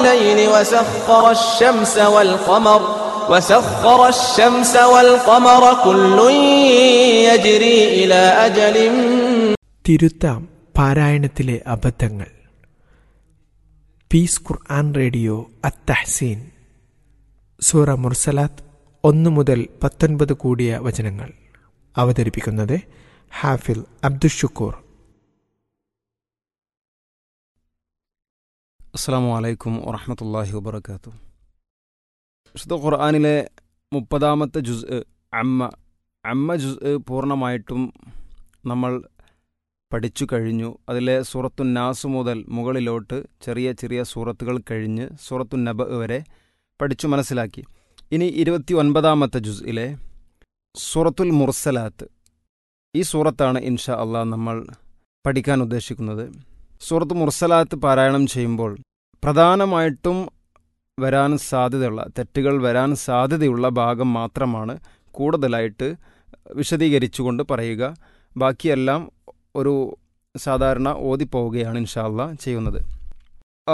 الليل وسخر الشمس والقمر وسخر الشمس والقمر كل يجري إلى أجل തിരുത്താം പാരായണത്തിലെ അബദ്ധങ്ങൾ പീസ് ഖുർആൻ റേഡിയോ അത്തഹ്സീൻ സൂറ മുർസലാത്ത് ഒന്ന് മുതൽ പത്തൊൻപത് കൂടിയ വചനങ്ങൾ അവതരിപ്പിക്കുന്നത് ഹാഫിൽ അബ്ദുഷുക്കൂർ അസ്സാം വലൈക്കും വറഹമത്തല്ലാഹി വബർക്കാത്തു വിശുദ്ധ ഖുർആാനിലെ മുപ്പതാമത്തെ ജുസ് അമ്മ അമ്മ ജുസ് പൂർണ്ണമായിട്ടും നമ്മൾ പഠിച്ചു കഴിഞ്ഞു അതിലെ സൂറത്തു നാസ് മുതൽ മുകളിലോട്ട് ചെറിയ ചെറിയ സൂറത്തുകൾ കഴിഞ്ഞ് സൂറത്തു നബ വരെ പഠിച്ചു മനസ്സിലാക്കി ഇനി ഇരുപത്തി ഒൻപതാമത്തെ ജുസിലെ സൂറത്തുൽ മുർസലാത്ത് ഈ സൂറത്താണ് ഇൻഷാ അള്ളാഹ് നമ്മൾ പഠിക്കാൻ ഉദ്ദേശിക്കുന്നത് സൂറത്ത് മുർസലാത്ത് പാരായണം ചെയ്യുമ്പോൾ പ്രധാനമായിട്ടും വരാൻ സാധ്യതയുള്ള തെറ്റുകൾ വരാൻ സാധ്യതയുള്ള ഭാഗം മാത്രമാണ് കൂടുതലായിട്ട് വിശദീകരിച്ചുകൊണ്ട് പറയുക ബാക്കിയെല്ലാം ഒരു സാധാരണ ഓതിപ്പോവുകയാണ് ഇൻഷാല്ല ചെയ്യുന്നത്